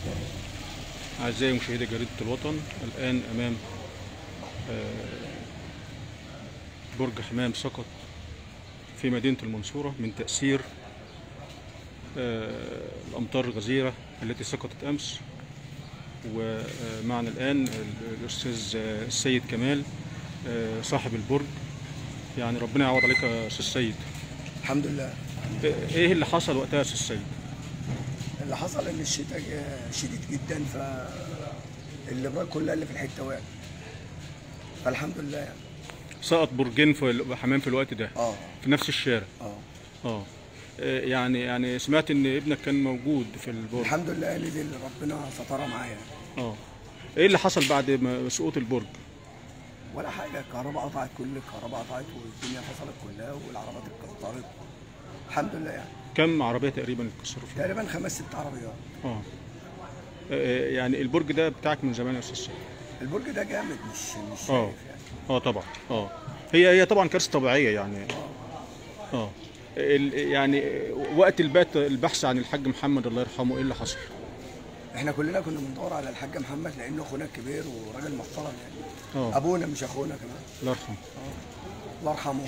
أعزائي مشاهدي جريدة الوطن الآن أمام آه، برج حمام سقط في مدينة المنصورة من تأثير آه، الأمطار الغزيرة التي سقطت أمس ومعنا الآن الأستاذ آه، السيد كمال آه، صاحب البرج يعني ربنا يعوض عليك يا أستاذ السيد الحمد لله إيه اللي حصل وقتها يا أستاذ السيد؟ اللي حصل ان الشتاء جه شديد جدا ف الابراج كلها اللي في الحته وقعت فالحمد لله يعني سقط برجين في حمام في الوقت ده اه في نفس الشارع اه اه آه، يعني يعني سمعت ان ابنك كان موجود في البرج الحمد لله نزل ربنا سترها معايا اه ايه اللي حصل بعد ما سقوط البرج ولا حاجه الكهرباء قطعت كل الكهرباء قطعت والدنيا فصلت كلها والعربات اتكسرت الحمد لله يعني كم عربيه تقريبا اتكسروا فيها تقريبا خمس ست عربيات اه آه، يعني البرج ده بتاعك من زمان يا استاذ سيد البرج ده جامد مش مش اه شايف يعني اه طبعا اه هي هي طبعا كارثه طبيعيه يعني اه ال- يعني وقت البات البحث عن الحاج محمد الله يرحمه ايه اللي حصل؟ احنا كلنا كنا بندور على الحاج محمد لانه اخونا الكبير وراجل محترم يعني اه ابونا مش اخونا كمان الله يرحمه الله يرحمه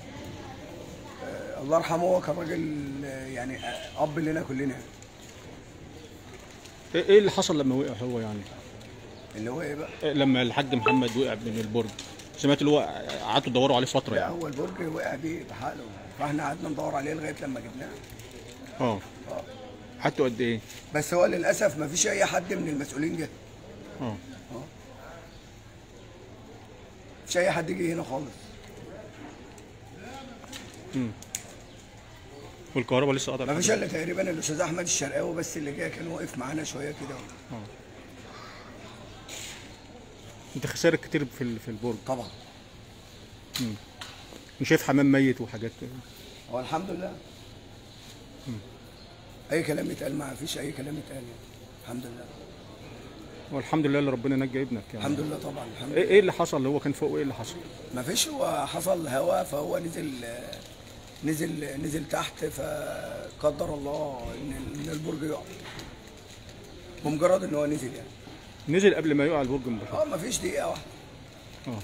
آه، الله يرحمه هو كان راجل آه، يعني آه، اب لنا كلنا ايه إيه اللي حصل لما وقع هو يعني؟ اللي هو ايه بقى إيه لما الحاج محمد وقع من البرج سمعت اللي هو قعدوا تدوروا عليه فتره لا يعني هو البرج وقع بيه بحاله فاحنا قعدنا ندور عليه لغايه لما جبناه اه آه. قعدتوا قد ايه؟ بس هو للاسف ما فيش اي حد من المسؤولين جه اه مفيش اي حد جه هنا خالص والكهرباء لسه قطعت ما فيش الا تقريبا الاستاذ احمد الشرقاوي بس اللي جه كان واقف معانا شويه كده انت خسائر كتير في ال- في البرج طبعا وشايف حمام ميت وحاجات هو الحمد لله اي كلام يتقال ما فيش اي كلام يتقال يعني. الحمد لله والحمد لله اللي ربنا نجى ابنك يعني الحمد لله طبعا الحمد ايه لله إيه اللي حصل اللي هو كان فوق وايه اللي حصل؟ ما فيش هو حصل هوا فهو نزل نزل نزل تحت فقدر الله ان ان البرج يقع بمجرد ان هو نزل يعني نزل قبل ما يقع البرج مباشره اه ما فيش دقيقه واحده اه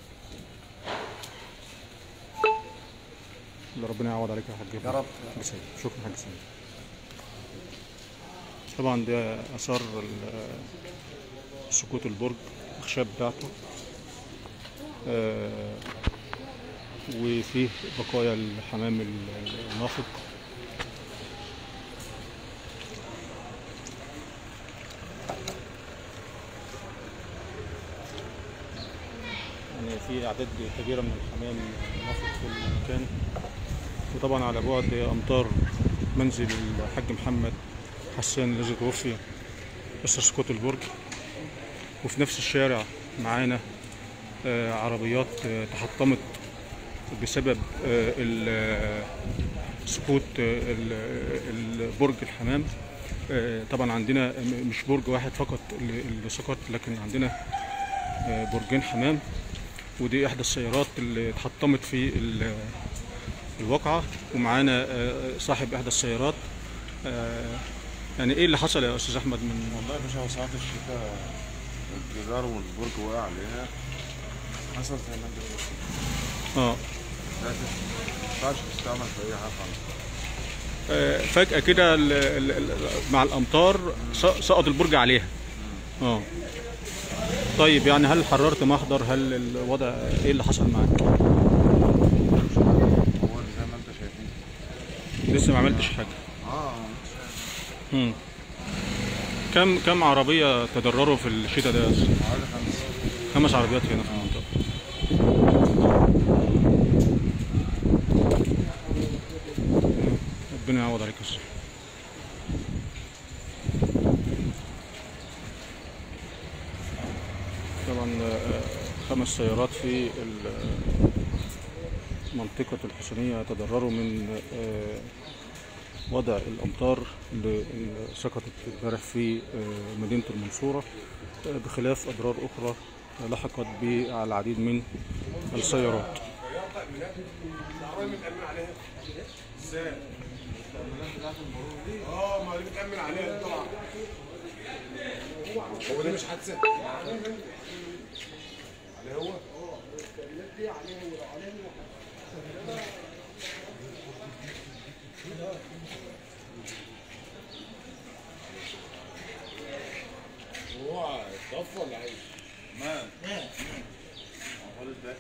اللي ربنا يعوض عليك يا حاج يا رب. حاج سيد شكرا حاج سيد طبعا ده اثار ال- سقوط البرج الاخشاب بتاعته آه وفيه بقايا الحمام ال- النافق يعني في اعداد كبيره من الحمام النافق في المكان وطبعا على بعد امتار منزل الحاج محمد حسان الذي توفي اثر سقوط البرج وفي نفس الشارع معانا آه، عربيات آه، تحطمت بسبب آه، ال- آه، سقوط آه، ال- البرج الحمام آه، طبعا عندنا م- مش برج واحد فقط اللي اللي سقط لكن عندنا آه، برجين حمام ودي احدى السيارات اللي اتحطمت في ال- الواقعه ومعانا آه، صاحب احدى السيارات آه، يعني ايه اللي حصل يا استاذ احمد من والله يا باشا هو ساعات الشتاء الجدار والبرج وقع علينا حصل زي ما انت شايف اه ما ينفعش تستعمل في اي حاجه خالص آه، فجأة كده ال- ال- ال- مع الأمطار س- سقط البرج عليها. اه. طيب يعني هل حررت محضر؟ هل الوضع ايه اللي حصل معاك؟ هو زي ما انت شايفين لسه ما عملتش حاجة. اه مم. كم كم عربية تضرروا في الشتاء ده يا أستاذ؟ حوالي خمسة خمس عربيات هنا في المنطقة. ربنا يعوض عليك يا أستاذ. طبعا آه، خمس سيارات في ال- منطقة الحسينية تضرروا من آه، وضع الأمطار اللي اللي سقطت امبارح في آه، مدينة المنصورة آه، بخلاف أضرار أخرى لحقت بالعديد من السيارات اه ما اللي بتأمن عليها طبعا هو ده مش حادثه عليه هو هو اتوفى ولا عايش؟ مات خالص ده